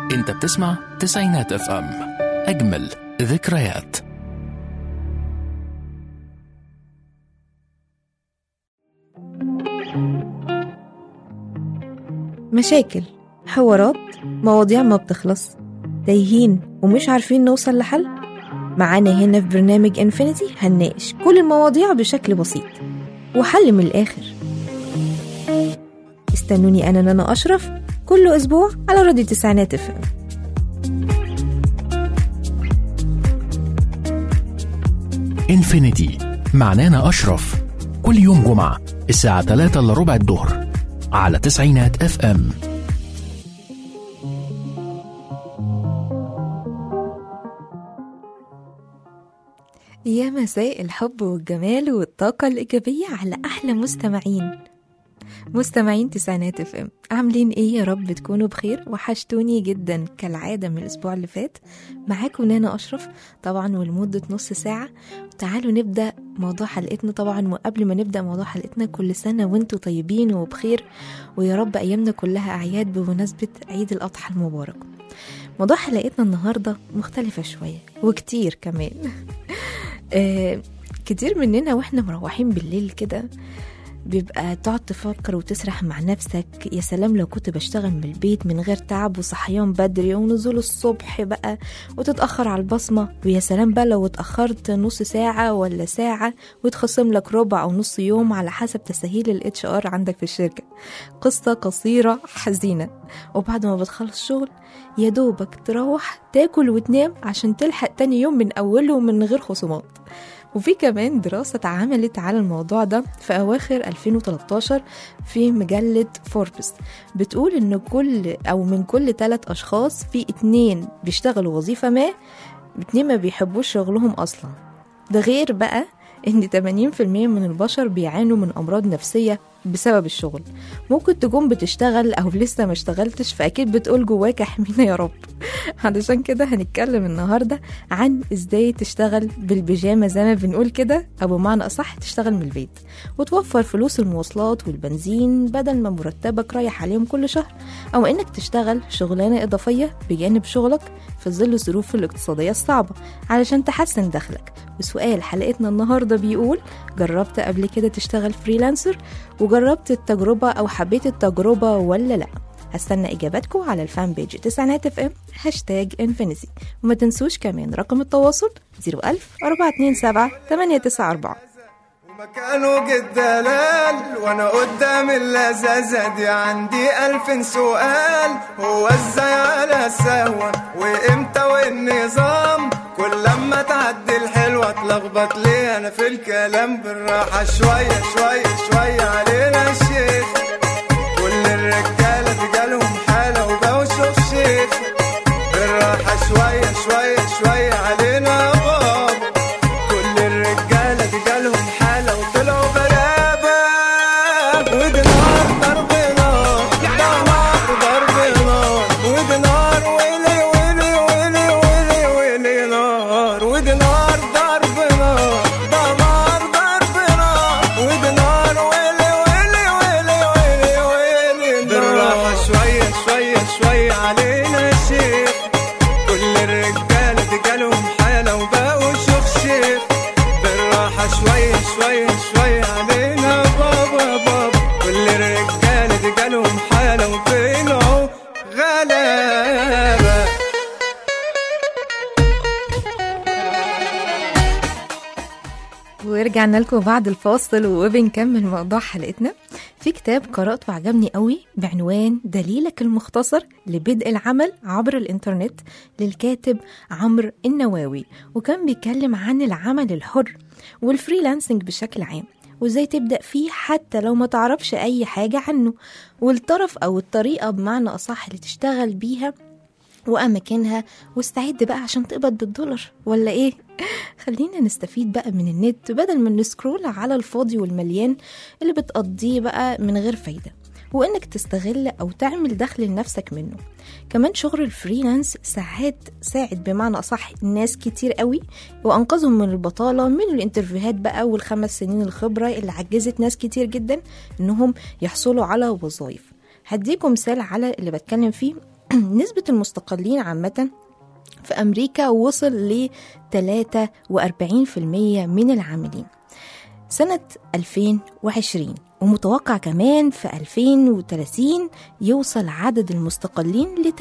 انت بتسمع تسعينات اف ام اجمل ذكريات مشاكل حوارات مواضيع ما بتخلص تايهين ومش عارفين نوصل لحل معانا هنا في برنامج انفينيتي هنناقش كل المواضيع بشكل بسيط وحل من الآخر استنوني أنا نانا أشرف كل أسبوع على راديو تسعينات اف ام انفينيتي مع نانا أشرف كل يوم جمعة الساعة 3 إلا ربع الظهر على تسعينات اف ام يا مساء الحب والجمال والطاقة الإيجابية على أحلى مستمعين مستمعين تسعينات اف ام عاملين ايه يا رب تكونوا بخير وحشتوني جدا كالعادة من الأسبوع اللي فات معاكم نانا أشرف طبعا ولمدة نص ساعة تعالوا نبدأ موضوع حلقتنا طبعا وقبل ما نبدأ موضوع حلقتنا كل سنة وانتوا طيبين وبخير ويا رب أيامنا كلها أعياد بمناسبة عيد الأضحى المبارك موضوع حلقتنا النهاردة مختلفة شوية وكتير كمان آه، كتير مننا واحنا مروحين بالليل كده بيبقى تقعد تفكر وتسرح مع نفسك يا سلام لو كنت بشتغل من البيت من غير تعب وصحيان بدري ونزول الصبح بقى وتتأخر على البصمة ويا سلام بقى لو اتأخرت نص ساعة ولا ساعة وتخصم لك ربع أو نص يوم على حسب تسهيل الاتش ار عندك في الشركة قصة قصيرة حزينة وبعد ما بتخلص شغل يا دوبك تروح تاكل وتنام عشان تلحق تاني يوم من أوله من غير خصومات وفي كمان دراسة اتعملت على الموضوع ده في أواخر 2013 في مجلة فوربس بتقول إن كل أو من كل ثلاث أشخاص في اتنين بيشتغلوا وظيفة ما اتنين ما بيحبوش شغلهم أصلا ده غير بقى إن 80% من البشر بيعانوا من أمراض نفسية بسبب الشغل ممكن تكون بتشتغل أو لسه ما اشتغلتش فأكيد بتقول جواك احمينا يا رب علشان كده هنتكلم النهاردة عن ازاي تشتغل بالبيجامة زي ما بنقول كده أو بمعنى أصح تشتغل من البيت وتوفر فلوس المواصلات والبنزين بدل ما مرتبك رايح عليهم كل شهر أو إنك تشتغل شغلانة إضافية بجانب شغلك في ظل الظروف الاقتصادية الصعبة علشان تحسن دخلك وسؤال حلقتنا النهاردة بيقول جربت قبل كده تشتغل فريلانسر وجربت التجربة أو حبيت التجربة ولا لأ هستنى إجاباتكم على الفان بيج تسعينات اف ام هاشتاج انفينيتي وما تنسوش كمان رقم التواصل 01000 427 894 ومكانه جد دلال وانا قدام اللذاذة دي عندي الف سؤال هو ازاي على سوا وامتى والنظام كل لما تعدي الحلوة اتلخبط ليه انا في الكلام بالراحة شوية شوية شوية علينا الشيخ كل الرجالة دي جالهم حالة وبقوا شوف شيخ بالراحة شوية شوية شوية علينا يا بابا كل الرجالة دي جالهم حالة وطلعوا غلابة ودي نار ضرب نار ده نار ضرب نار ودي نار ويلي ويلي ويلي ويلي ويلي نار ودي نار ضرب نار ده نار ضرب نار ودي نار ويلي ويلي ويلي ويلي ويلي بالراحة شوية شوية شوية علينا يا شيخ كل الرجالة دي جالهم حالة وبقوا شيخ شيخ بالراحة شوية شوية شوية علينا بابا بابا كل الرجالة دي جالهم حالة وطلعوا غلابة ورجعنا لكم بعد الفاصل وبنكمل موضوع حلقتنا في كتاب قرأته وعجبني قوي بعنوان دليلك المختصر لبدء العمل عبر الإنترنت للكاتب عمرو النواوي وكان بيتكلم عن العمل الحر والفريلانسنج بشكل عام وازاي تبدأ فيه حتى لو ما تعرفش أي حاجة عنه والطرف أو الطريقة بمعنى أصح اللي تشتغل بيها وأماكنها واستعد بقى عشان تقبض بالدولار ولا إيه؟ خلينا نستفيد بقى من النت بدل ما نسكرول على الفاضي والمليان اللي بتقضيه بقى من غير فايدة وإنك تستغل أو تعمل دخل لنفسك منه كمان شغل الفريلانس ساعات ساعد بمعنى أصح ناس كتير قوي وأنقذهم من البطالة من الانترفيوهات بقى والخمس سنين الخبرة اللي عجزت ناس كتير جدا إنهم يحصلوا على وظائف هديكم مثال على اللي بتكلم فيه نسبة المستقلين عامة في أمريكا وصل ل 43% من العاملين سنة 2020 ومتوقع كمان في 2030 يوصل عدد المستقلين ل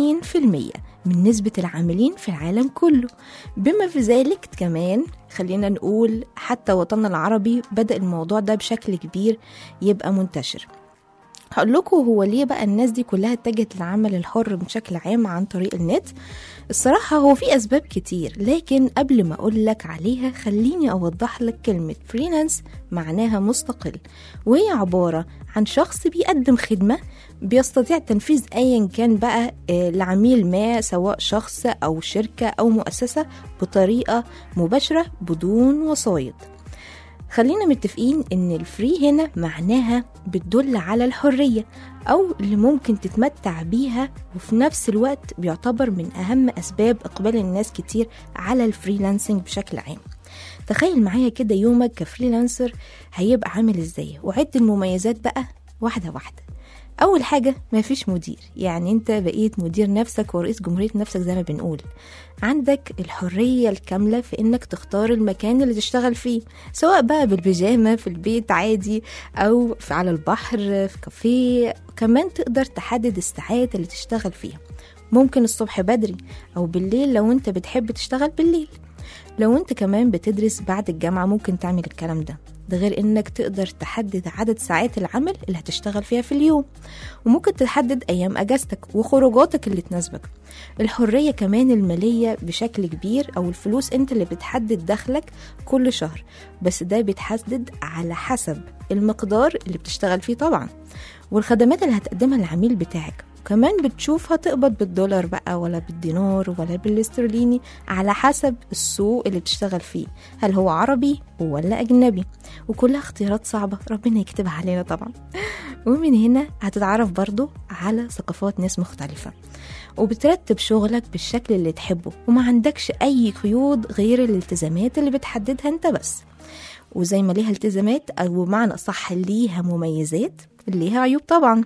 80% من نسبة العاملين في العالم كله بما في ذلك كمان خلينا نقول حتى وطننا العربي بدأ الموضوع ده بشكل كبير يبقى منتشر هقول لكم هو ليه بقى الناس دي كلها اتجهت للعمل الحر بشكل عام عن طريق النت الصراحة هو في أسباب كتير لكن قبل ما أقول لك عليها خليني أوضح لك كلمة فريلانس معناها مستقل وهي عبارة عن شخص بيقدم خدمة بيستطيع تنفيذ أيا كان بقى آه، لعميل ما سواء شخص أو شركة أو مؤسسة بطريقة مباشرة بدون وسايط خلينا متفقين ان الفري هنا معناها بتدل على الحرية او اللي ممكن تتمتع بيها وفي نفس الوقت بيعتبر من اهم اسباب اقبال الناس كتير على الفريلانسنج بشكل عام تخيل معايا كده يومك كفريلانسر هيبقى عامل ازاي وعد المميزات بقى واحدة واحدة أول حاجة مفيش مدير يعني أنت بقيت مدير نفسك ورئيس جمهورية نفسك زي ما بنقول عندك الحرية الكاملة في إنك تختار المكان اللي تشتغل فيه سواء بقى بالبيجامة في البيت عادي أو في على البحر في كافيه كمان تقدر تحدد الساعات اللي تشتغل فيها ممكن الصبح بدري أو بالليل لو أنت بتحب تشتغل بالليل لو انت كمان بتدرس بعد الجامعة ممكن تعمل الكلام ده ده غير انك تقدر تحدد عدد ساعات العمل اللي هتشتغل فيها في اليوم وممكن تحدد ايام اجازتك وخروجاتك اللي تناسبك الحرية كمان المالية بشكل كبير او الفلوس انت اللي بتحدد دخلك كل شهر بس ده بيتحدد على حسب المقدار اللي بتشتغل فيه طبعا والخدمات اللي هتقدمها للعميل بتاعك كمان بتشوف هتقبض بالدولار بقى ولا بالدينار ولا بالاسترليني على حسب السوق اللي بتشتغل فيه هل هو عربي ولا أجنبي وكلها اختيارات صعبة ربنا يكتبها علينا طبعا ومن هنا هتتعرف برضو على ثقافات ناس مختلفة وبترتب شغلك بالشكل اللي تحبه وما عندكش أي قيود غير الالتزامات اللي بتحددها انت بس وزي ما ليها التزامات أو بمعنى أصح ليها مميزات ليها عيوب طبعا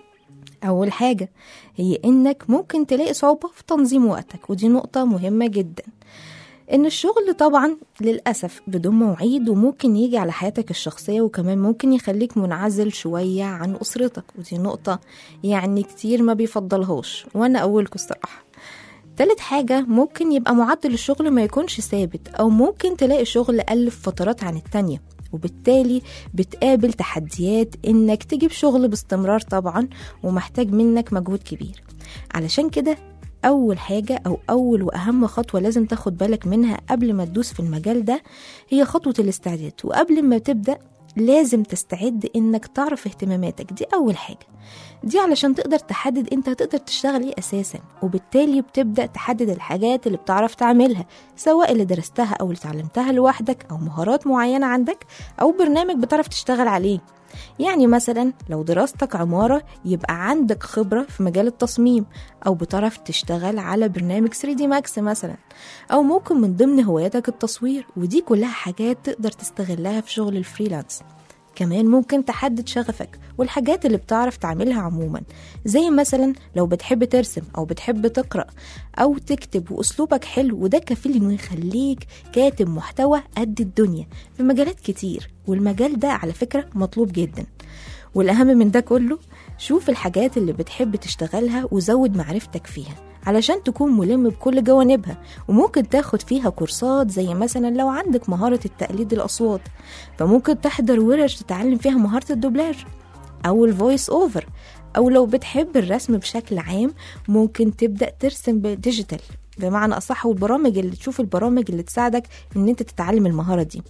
أول حاجة هي إنك ممكن تلاقي صعوبة في تنظيم وقتك ودي نقطة مهمة جدا إن الشغل طبعا للأسف بدون مواعيد وممكن يجي على حياتك الشخصية وكمان ممكن يخليك منعزل شوية عن أسرتك ودي نقطة يعني كتير ما بيفضلهاش وأنا أولكم الصراحة تالت حاجة ممكن يبقى معدل الشغل ما يكونش ثابت أو ممكن تلاقي شغل أقل في فترات عن التانية وبالتالي بتقابل تحديات إنك تجيب شغل باستمرار طبعا ومحتاج منك مجهود كبير علشان كده أول حاجة أو أول وأهم خطوة لازم تاخد بالك منها قبل ما تدوس في المجال ده هي خطوة الاستعداد وقبل ما تبدأ لازم تستعد إنك تعرف اهتماماتك دي أول حاجة دي علشان تقدر تحدد انت هتقدر تشتغل ايه اساسا وبالتالي بتبدا تحدد الحاجات اللي بتعرف تعملها سواء اللي درستها او اللي اتعلمتها لوحدك او مهارات معينه عندك او برنامج بتعرف تشتغل عليه يعني مثلا لو دراستك عمارة يبقى عندك خبرة في مجال التصميم أو بتعرف تشتغل على برنامج 3D Max مثلا أو ممكن من ضمن هواياتك التصوير ودي كلها حاجات تقدر تستغلها في شغل الفريلانس كمان ممكن تحدد شغفك والحاجات اللي بتعرف تعملها عموما زي مثلا لو بتحب ترسم او بتحب تقرا او تكتب واسلوبك حلو وده كفيل انه يخليك كاتب محتوى قد الدنيا في مجالات كتير والمجال ده على فكره مطلوب جدا والاهم من ده كله شوف الحاجات اللي بتحب تشتغلها وزود معرفتك فيها علشان تكون ملم بكل جوانبها وممكن تاخد فيها كورسات زي مثلا لو عندك مهارة التقليد الأصوات فممكن تحضر ورش تتعلم فيها مهارة الدوبلاج أو الفويس أوفر أو لو بتحب الرسم بشكل عام ممكن تبدأ ترسم بديجيتال بمعنى أصح والبرامج اللي تشوف البرامج اللي تساعدك إن أنت تتعلم المهارة دي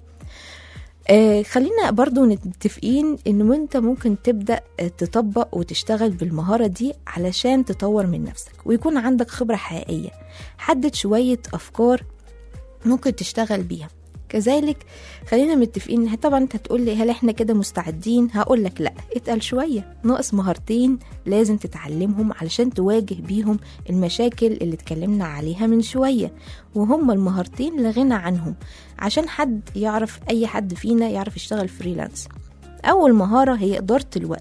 آه خلينا برضو متفقين ان انت ممكن تبدا تطبق وتشتغل بالمهاره دي علشان تطور من نفسك ويكون عندك خبره حقيقيه حدد شويه افكار ممكن تشتغل بيها كذلك خلينا متفقين طبعا انت هتقول لي هل احنا كده مستعدين هقول لك لا اتقل شويه ناقص مهارتين لازم تتعلمهم علشان تواجه بيهم المشاكل اللي اتكلمنا عليها من شويه وهم المهارتين لا غنى عنهم عشان حد يعرف اي حد فينا يعرف يشتغل فريلانس اول مهاره هي اداره الوقت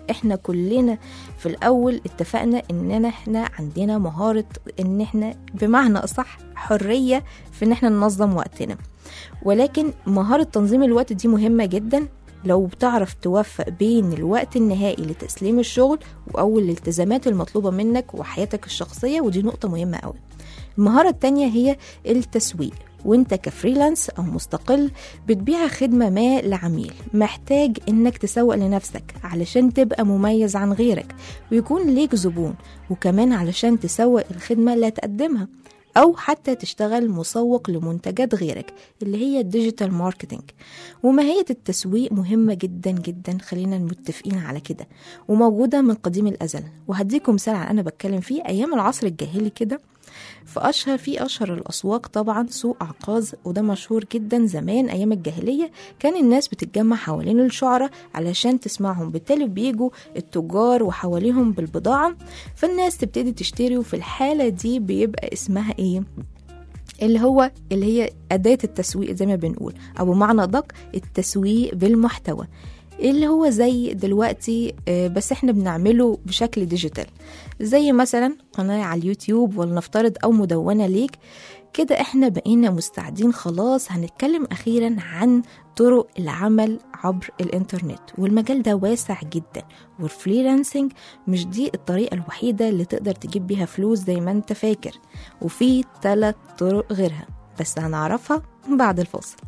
احنا كلنا في الاول اتفقنا اننا احنا عندنا مهارة ان احنا بمعنى اصح حرية في ان احنا ننظم وقتنا ولكن مهارة تنظيم الوقت دي مهمة جدا لو بتعرف توفق بين الوقت النهائي لتسليم الشغل أو الالتزامات المطلوبة منك وحياتك الشخصية ودي نقطة مهمة قوي المهارة التانية هي التسويق وانت كفريلانس او مستقل بتبيع خدمة ما لعميل محتاج انك تسوق لنفسك علشان تبقى مميز عن غيرك ويكون ليك زبون وكمان علشان تسوق الخدمة اللي هتقدمها أو حتى تشتغل مسوق لمنتجات غيرك اللي هي الديجيتال ماركتينج وماهية التسويق مهمة جدا جدا خلينا متفقين على كده وموجودة من قديم الأزل وهديكم مثال عن أنا بتكلم فيه أيام العصر الجاهلي كده في أشهر في أشهر الأسواق طبعا سوق عكاظ وده مشهور جدا زمان أيام الجاهلية كان الناس بتتجمع حوالين الشعراء علشان تسمعهم بالتالي بيجوا التجار وحواليهم بالبضاعة فالناس تبتدي تشتري وفي الحالة دي بيبقى اسمها إيه؟ اللي هو اللي هي أداة التسويق زي ما بنقول أو بمعنى أدق التسويق بالمحتوى اللي هو زي دلوقتي آه، بس احنا بنعمله بشكل ديجيتال زي مثلا قناة على اليوتيوب ولنفترض أو مدونة ليك كده احنا بقينا مستعدين خلاص هنتكلم أخيرا عن طرق العمل عبر الإنترنت والمجال ده واسع جدا والفريلانسنج مش دي الطريقة الوحيدة اللي تقدر تجيب بيها فلوس زي ما انت فاكر وفي ثلاث طرق غيرها بس هنعرفها بعد الفاصل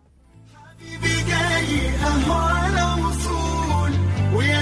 حبيبي جاي اهو على وصول ويا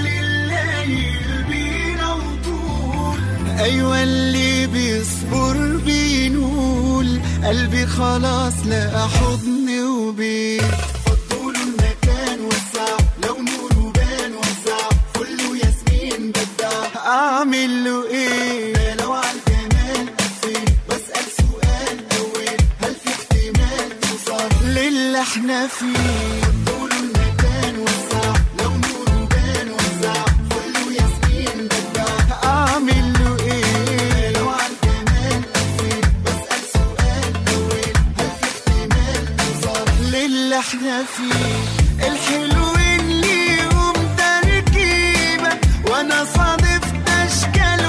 لليل بينا وطول ايوه اللي بيصبر بينول قلبي خلاص لقى حضن وبيت فضوا له المكان وسع لو نوره بان وزع كله ياسمين بدع اعمل له ايه لو على الجمال قفل بسأل سؤال اول هل في احتمال توصل للي احنا فيه طول المكان وسع لو نوره بان وزع كله ياسمين بدع اعمل له ايه لو على الجمال قفل بسأل سؤال اول هل في احتمال توصل للي احنا فيه الحلو اللي يقوم تركيبة وانا صادفت اشكال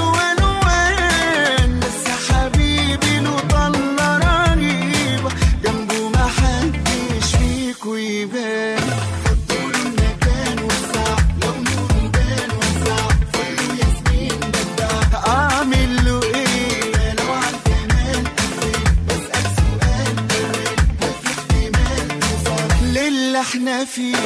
والوان بس حبيبي له طلة رهيبة جنبه ما حدش فيكو يبان طول المكان وسع لو نوره بان وسع كله ياسمين بدع اعمل له ايه لو على الجمال قفل بسأل سؤال اول هل في احتمال توصل للي احنا فيه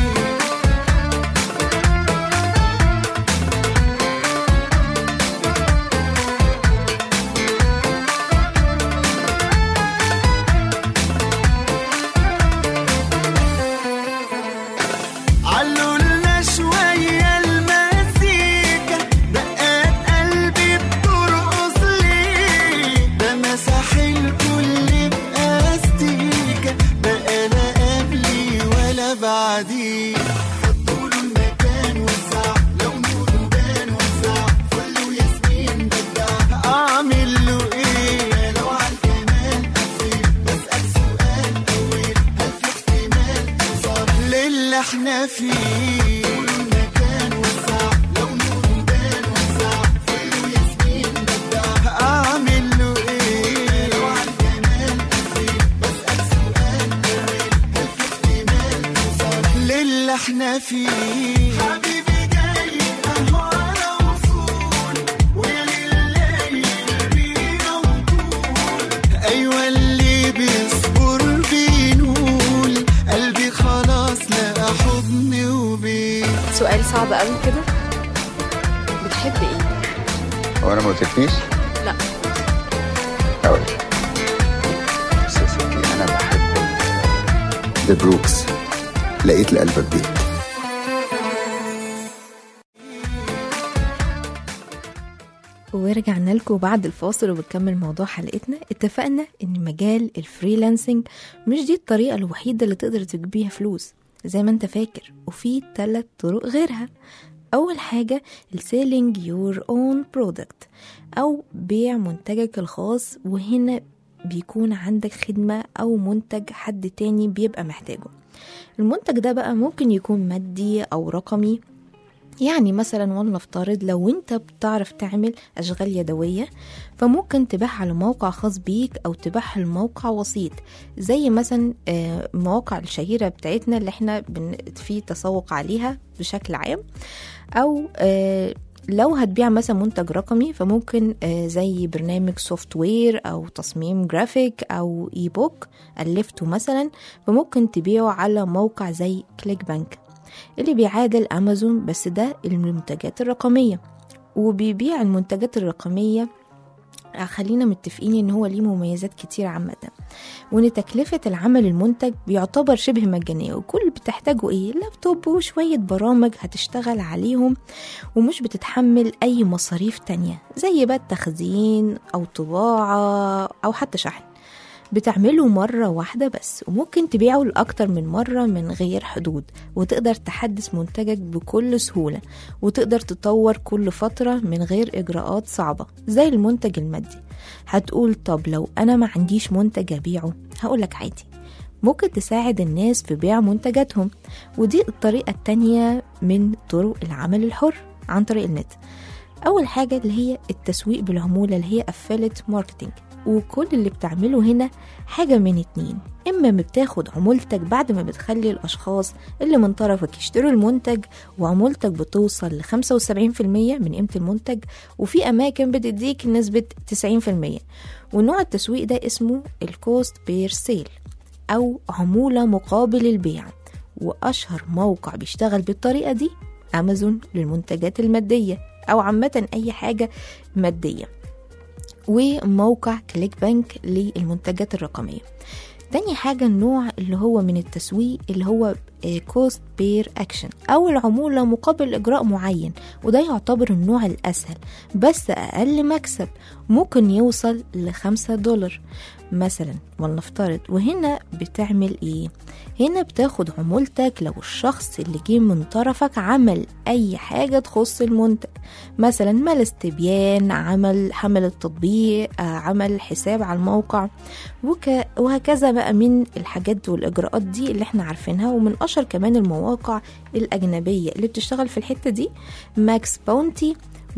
علوا لنا شوية المزيكا دقات قلبي بترقص ليه ده مسح الكل بأستيكا بقى لا قبلي ولا بعديه فضوا له المكان وسع لو نوره بان وسع كله ياسمين بدع أعمل له إيه لو على الجمال قفل بسأل سؤال أول هل في احتمال توصل للي احنا فيه طول المكان وسع لو نوره بان وسع كله ياسمين بدع أعمل له إيه لو على الجمال قفل بسأل سؤال أول هل في احتمال توصل للي احنا فيه حبيبي جاي أهو على وصول ويا لليل بينا وطول أيوة اللي بيصبر بينول قلبي خلاص لقى حضن وبيت سؤال صعب قوي كده بتحب ايه؟ هو انا ما قلتلكيش؟ لا اقول بس يا ستي انا بحب ذا بروكس لقيت لقلبك بيت ورجعنا لكم بعد الفاصل وبنكمل موضوع حلقتنا اتفقنا ان مجال الفريلانسنج مش دي الطريقة الوحيدة اللي تقدر تجيب بيها فلوس زي ما انت فاكر وفي ثلاث طرق غيرها اول حاجة السيلينج يور اون برودكت او بيع منتجك الخاص وهنا بيكون عندك خدمة او منتج حد تاني بيبقى محتاجه المنتج ده بقى ممكن يكون مادي او رقمي يعني مثلا ولنفترض لو انت بتعرف تعمل اشغال يدويه فممكن تبيعها على موقع خاص بيك او تبيعها لموقع وسيط زي مثلا آه، المواقع الشهيره بتاعتنا اللي احنا بن- في تسوق عليها بشكل عام او آه، لو هتبيع مثلا منتج رقمي فممكن آه، زي برنامج سوفت وير او تصميم جرافيك او اي بوك الفته مثلا فممكن تبيعه على موقع زي كليك بانك اللي بيعادل امازون بس ده المنتجات الرقميه وبيبيع المنتجات الرقميه خلينا متفقين ان هو ليه مميزات كتير عامة وان تكلفة العمل المنتج بيعتبر شبه مجانية وكل اللي بتحتاجه ايه لابتوب وشوية برامج هتشتغل عليهم ومش بتتحمل اي مصاريف تانية زي بقى التخزين او طباعة او حتى شحن بتعمله مرة واحدة بس وممكن تبيعه لأكتر من مرة من غير حدود وتقدر تحدث منتجك بكل سهولة وتقدر تطور كل فترة من غير إجراءات صعبة زي المنتج المادي هتقول طب لو أنا ما عنديش منتج أبيعه هقولك عادي ممكن تساعد الناس في بيع منتجاتهم ودي الطريقة التانية من طرق العمل الحر عن طريق النت أول حاجة اللي هي التسويق بالعمولة اللي هي affiliate ماركتينج وكل اللي بتعمله هنا حاجة من اتنين إما بتاخد عمولتك بعد ما بتخلي الأشخاص اللي من طرفك يشتروا المنتج وعمولتك بتوصل ل 75% من قيمة المنتج وفي أماكن بتديك نسبة 90% ونوع التسويق ده اسمه الكوست بير سيل أو عمولة مقابل البيع وأشهر موقع بيشتغل بالطريقة دي أمازون للمنتجات المادية أو عامة أي حاجة مادية وموقع كليك بانك للمنتجات الرقمية تاني حاجة النوع اللي هو من التسويق اللي هو كوست بير اكشن او العمولة مقابل اجراء معين وده يعتبر النوع الاسهل بس اقل مكسب ممكن يوصل لخمسة دولار مثلا ولنفترض وهنا بتعمل ايه هنا بتاخد عمولتك لو الشخص اللي جه من طرفك عمل اي حاجة تخص المنتج مثلا مال استبيان عمل حمل التطبيق آه، عمل حساب على الموقع وك... وهكذا بقى من الحاجات والإجراءات دي اللي احنا عارفينها ومن أشهر كمان المواقع الأجنبية اللي بتشتغل في الحتة دي ماكس باونتي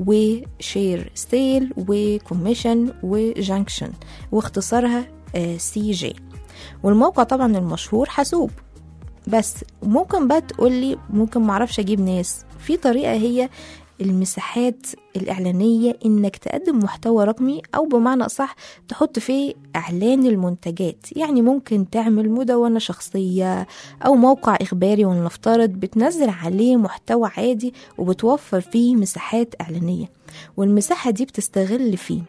وشير ستيل وكوميشن وجانكشن واختصارها سي جي والموقع طبعا المشهور حاسوب بس ممكن بقى تقولي ممكن معرفش اجيب ناس في طريقة هي المساحات الإعلانية إنك تقدم محتوى رقمي أو بمعنى أصح تحط فيه إعلان المنتجات يعني ممكن تعمل مدونة شخصية أو موقع إخباري ولنفترض بتنزل عليه محتوى عادي وبتوفر فيه مساحات إعلانية والمساحة دي بتستغل فيه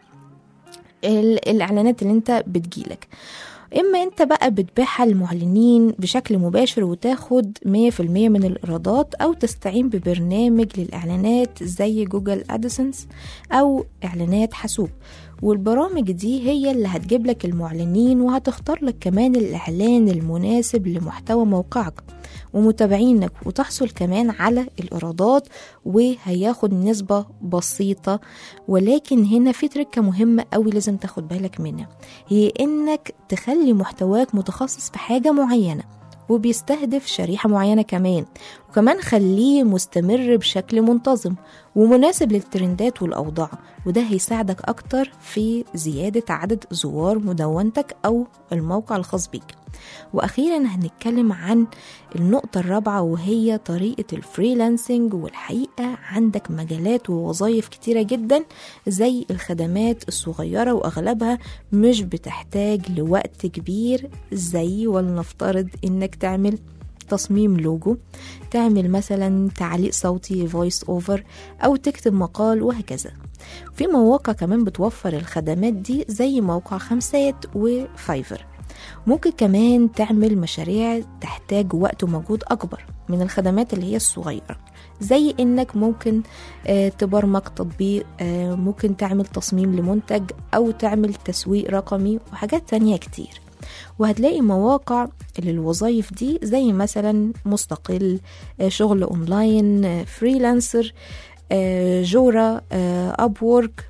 ال- الإعلانات اللي أنت بتجيلك إما أنت بقى بتبيعها للمعلنين بشكل مباشر وتاخد 100% من الإيرادات أو تستعين ببرنامج للإعلانات زي جوجل أدسنس أو إعلانات حاسوب والبرامج دي هي اللي هتجيب لك المعلنين وهتختار لك كمان الإعلان المناسب لمحتوى موقعك ومتابعينك وتحصل كمان على الإيرادات وهياخد نسبة بسيطة ولكن هنا في تركة مهمة قوي لازم تاخد بالك منها هي إنك تخلي محتواك متخصص في حاجة معينة وبيستهدف شريحة معينة كمان وكمان خليه مستمر بشكل منتظم ومناسب للترندات والأوضاع وده هيساعدك أكتر في زيادة عدد زوار مدونتك أو الموقع الخاص بيك وأخيرا هنتكلم عن النقطة الرابعة وهي طريقة الفريلانسنج والحقيقة عندك مجالات ووظائف كتيرة جدا زي الخدمات الصغيرة وأغلبها مش بتحتاج لوقت كبير زي ولنفترض إنك تعمل تصميم لوجو تعمل مثلا تعليق صوتي فويس اوفر او تكتب مقال وهكذا في مواقع كمان بتوفر الخدمات دي زي موقع خمسات وفايفر ممكن كمان تعمل مشاريع تحتاج وقت ومجهود أكبر من الخدمات اللي هي الصغيرة زي إنك ممكن آه، تبرمج تطبيق آه، ممكن تعمل تصميم لمنتج أو تعمل تسويق رقمي وحاجات تانية كتير وهتلاقي مواقع للوظائف دي زي مثلا مستقل آه، شغل اونلاين آه، فريلانسر آه، جورا اب وورك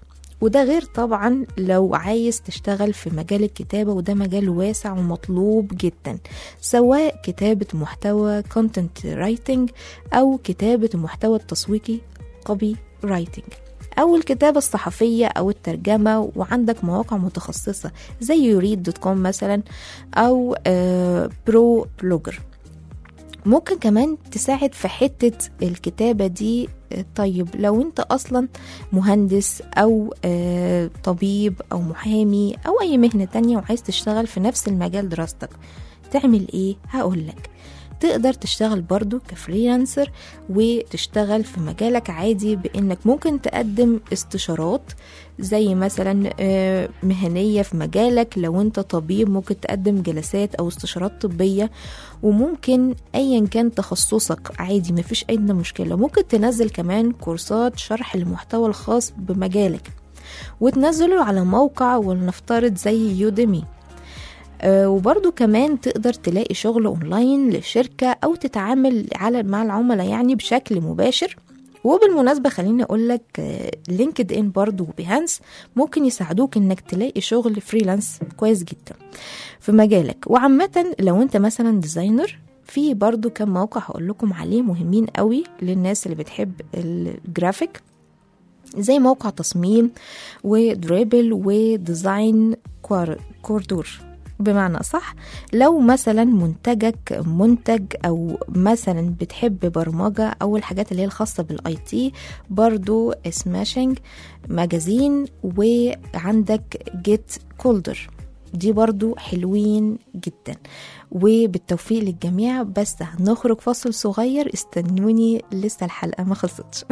وده غير طبعا لو عايز تشتغل في مجال الكتابة وده مجال واسع ومطلوب جدا سواء كتابة محتوى content writing أو كتابة المحتوى التسويقي copy writing أو الكتابة الصحفية أو الترجمة وعندك مواقع متخصصة زي يريد دوت كوم مثلا أو آه برو بلوجر ممكن كمان تساعد في حتة الكتابة دي آه، طيب لو انت اصلا مهندس او آه، طبيب او محامي او اي مهنة تانية وعايز تشتغل في نفس المجال دراستك تعمل ايه هقولك تقدر تشتغل برضو كفريلانسر وتشتغل في مجالك عادي بانك ممكن تقدم استشارات زي مثلا آه، مهنية في مجالك لو انت طبيب ممكن تقدم جلسات او استشارات طبية وممكن ايا كان تخصصك عادي مفيش اي مشكلة ممكن تنزل كمان كورسات شرح المحتوى الخاص بمجالك وتنزله على موقع ولنفترض زي يوديمي آه، وبرضو كمان تقدر تلاقي شغل اونلاين لشركة او تتعامل على مع العملاء يعني بشكل مباشر وبالمناسبة خليني أقولك لينكد إن برضو وبيهانس ممكن يساعدوك إنك تلاقي شغل فريلانس كويس جدا في مجالك وعامة لو أنت مثلا ديزاينر في برضو كم موقع هقول لكم عليه مهمين قوي للناس اللي بتحب الجرافيك زي موقع تصميم ودريبل وديزاين كوار- كوردور بمعنى صح لو مثلا منتجك منتج او مثلا بتحب برمجة او الحاجات اللي هي الخاصة بالاي تي برضو سماشنج ماجازين وعندك جيت كولدر دي برضو حلوين جدا وبالتوفيق للجميع بس هنخرج فاصل صغير استنوني لسه الحلقة ما خلصتش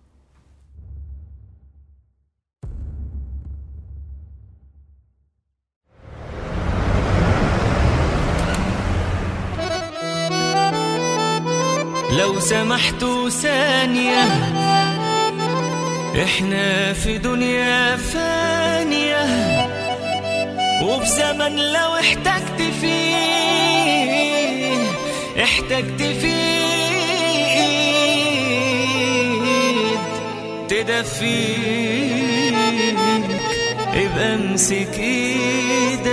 لو سمحتوا ثانية احنا في دنيا فانية وفي زمن لو احتجت فيه احتجت فيه ايد تدفيك ابقى امسك ايدك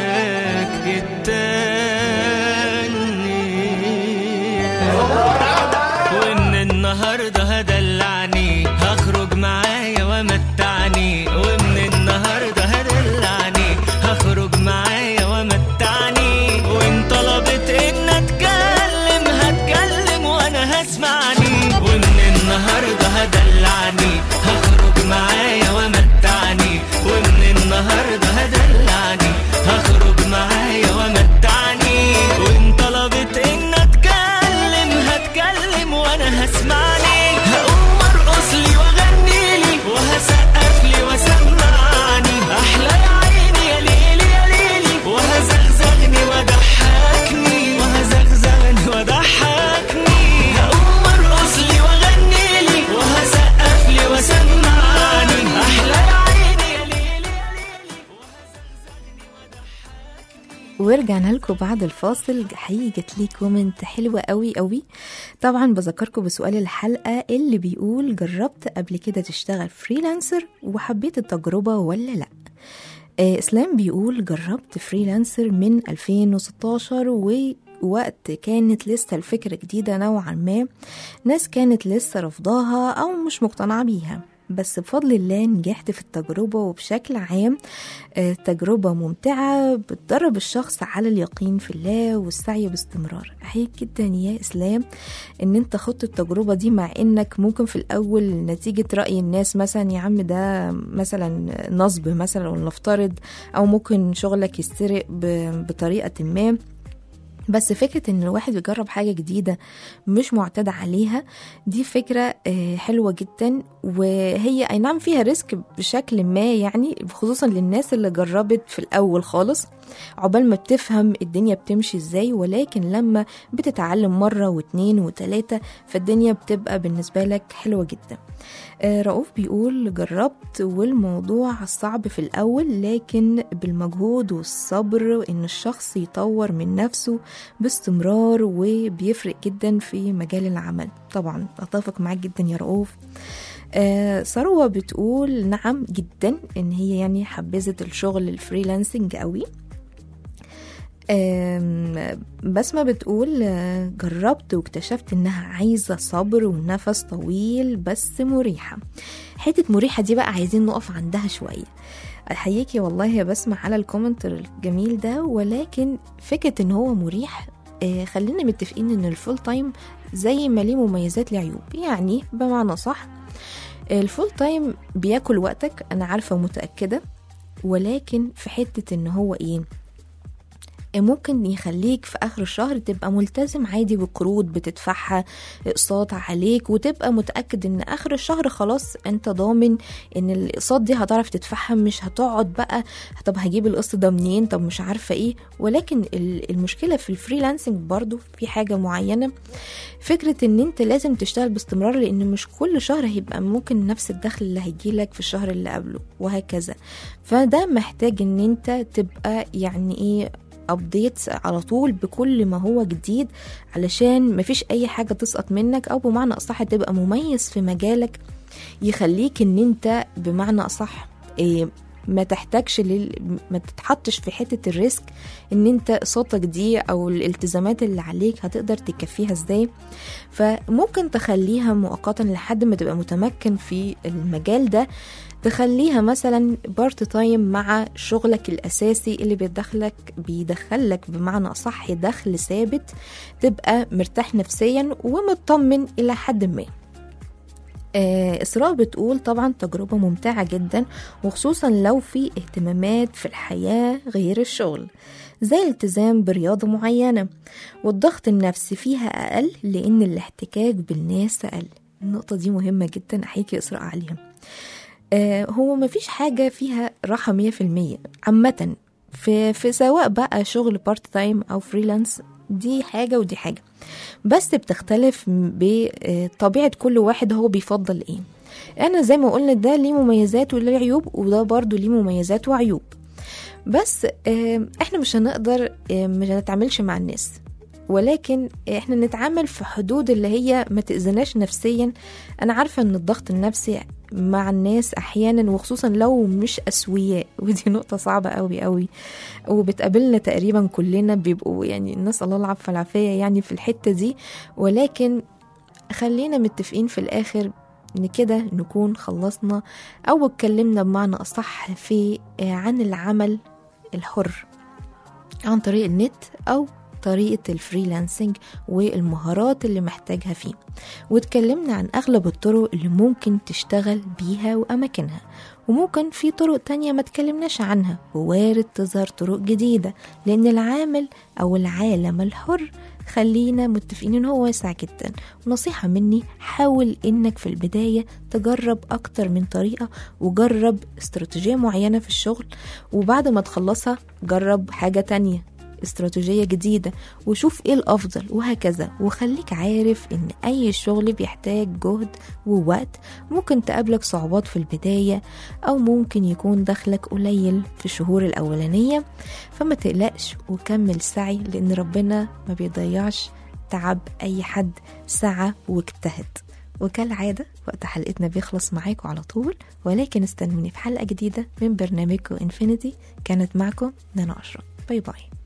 التانية وان النهارده هدلعني هخرج معايا ومتعني ومن النهارده هدلعني هخرج معايا ومتعني وان طلبت ان اتكلم هتكلم وانا هسمعني ومن النهارده هدلعني هخرج معايا ومتعني ومن النهارده هدلعني هخرج معايا ومتعني وان طلبت ان اتكلم هتكلم وانا هسمعني هقوم ارقص لي واغني لي وهسقف لي وسمعني احلى يا عيني يا ليلي يا ليلي وهزغزغني وضحكني وهزغزغني وضحكني هقوم ارقص لي واغني لي وهسقف لي وسمعني احلى يا عيني يا ليلي ورجعنا لكم بعد الفاصل حقيقي جات لي كومنت حلوة قوي قوي طبعا بذكركم بسؤال الحلقة اللي بيقول جربت قبل كده تشتغل فريلانسر وحبيت التجربة ولا لأ آه، اسلام بيقول جربت فريلانسر من 2016 ووقت كانت لسه الفكرة جديدة نوعا ما ناس كانت لسه رفضاها أو مش مقتنعة بيها بس بفضل الله نجحت في التجربة وبشكل عام آه، تجربة ممتعة بتدرب الشخص على اليقين في الله والسعي باستمرار أحييك جدا يا إسلام إن أنت خدت التجربة دي مع إنك ممكن في الأول نتيجة رأي الناس مثلا يا عم ده مثلا نصب مثلا ولنفترض أو ممكن شغلك يسترق ب- بطريقة ما بس فكرة ان الواحد يجرب حاجة جديدة مش معتاد عليها دي فكرة آه، حلوة جدا وهي اي نعم فيها ريسك بشكل ما يعني خصوصا للناس اللي جربت في الاول خالص عقبال ما بتفهم الدنيا بتمشي ازاي ولكن لما بتتعلم مرة واتنين وتلاتة فالدنيا بتبقى بالنسبة لك حلوة جدا آه، رؤوف بيقول جربت والموضوع صعب في الأول لكن بالمجهود والصبر إن الشخص يطور من نفسه باستمرار وبيفرق جدا في مجال العمل طبعا أتفق معاك جدا يا رؤوف آه ثروة بتقول نعم جدا ان هي يعني حبذت الشغل الفريلانسنج قوي آم، بسمة بتقول آه، جربت واكتشفت انها عايزة صبر ونفس طويل بس مريحة حتة مريحة دي بقى عايزين نقف عندها شوية احييكي والله يا بسمة على الكومنت الجميل ده ولكن فكرة ان هو مريح آه، خلينا متفقين ان الفول تايم زي ما ليه مميزات ليه عيوب يعني بمعنى صح الفول تايم بياكل وقتك انا عارفة ومتأكدة ولكن في حتة ان هو ايه ممكن يخليك في اخر الشهر تبقى ملتزم عادي بقروض بتدفعها اقساط عليك وتبقى متاكد ان اخر الشهر خلاص انت ضامن ان الاقساط دي هتعرف تدفعها مش هتقعد بقى طب هجيب القسط ده منين طب مش عارفه ايه ولكن ال- المشكله في الفريلانسنج برضو في حاجه معينه فكره ان انت لازم تشتغل باستمرار لان مش كل شهر هيبقى ممكن نفس الدخل اللي هيجيلك في الشهر اللي قبله وهكذا فده محتاج ان انت تبقى يعني ايه ابديتس على طول بكل ما هو جديد علشان مفيش اي حاجه تسقط منك او بمعنى اصح تبقى مميز في مجالك يخليك ان انت بمعنى اصح إيه ما تحتاجش لل... ما تتحطش في حته الريسك ان انت صوتك دي او الالتزامات اللي عليك هتقدر تكفيها ازاي فممكن تخليها مؤقتا لحد ما تبقى متمكن في المجال ده تخليها مثلا بارت تايم مع شغلك الاساسي اللي بيدخلك بيدخلك بمعنى اصح دخل ثابت تبقى مرتاح نفسيا ومطمن الى حد ما آه، إسراء بتقول طبعا تجربة ممتعة جدا وخصوصا لو في اهتمامات في الحياة غير الشغل زي الالتزام برياضة معينة والضغط النفسي فيها أقل لأن الاحتكاك بالناس أقل النقطة دي مهمة جدا أحييك يا إسراء عليها آه، هو مفيش حاجة فيها راحة مية في المية عامة في, في سواء بقى شغل بارت تايم أو فريلانس دي حاجة ودي حاجة بس بتختلف بطبيعة كل واحد هو بيفضل ايه انا زي ما قلنا ده ليه مميزات وليه عيوب وده برضو ليه مميزات وعيوب بس آه، احنا مش هنقدر آه، مش هنتعاملش مع الناس ولكن احنا نتعامل في حدود اللي هي ما تأذناش نفسيا انا عارفة ان الضغط النفسي مع الناس احيانا وخصوصا لو مش اسوياء ودي نقطة صعبة قوي قوي وبتقابلنا تقريبا كلنا بيبقوا يعني الناس الله العفو والعافية يعني في الحتة دي ولكن خلينا متفقين في الاخر ان كده نكون خلصنا او اتكلمنا بمعنى اصح في آه، عن العمل الحر عن طريق النت او طريقة الفريلانسنج والمهارات اللي محتاجها فيه واتكلمنا عن أغلب الطرق اللي ممكن تشتغل بيها وأماكنها وممكن في طرق تانية ما تكلمناش عنها ووارد تظهر طرق جديدة لأن العامل أو العالم الحر خلينا متفقين ان هو واسع جدا ونصيحة مني حاول انك في البداية تجرب اكتر من طريقة وجرب استراتيجية معينة في الشغل وبعد ما تخلصها جرب حاجة تانية استراتيجية جديدة وشوف ايه الافضل وهكذا وخليك عارف ان اي شغل بيحتاج جهد ووقت ممكن تقابلك صعوبات في البداية او ممكن يكون دخلك قليل في الشهور الاولانية فما تقلقش وكمل سعي لان ربنا ما بيضيعش تعب اي حد سعى واجتهد وكالعادة وقت حلقتنا بيخلص معاكم على طول ولكن استنوني في حلقة جديدة من برنامجكم انفينيتي كانت معكم نانا أشرف باي باي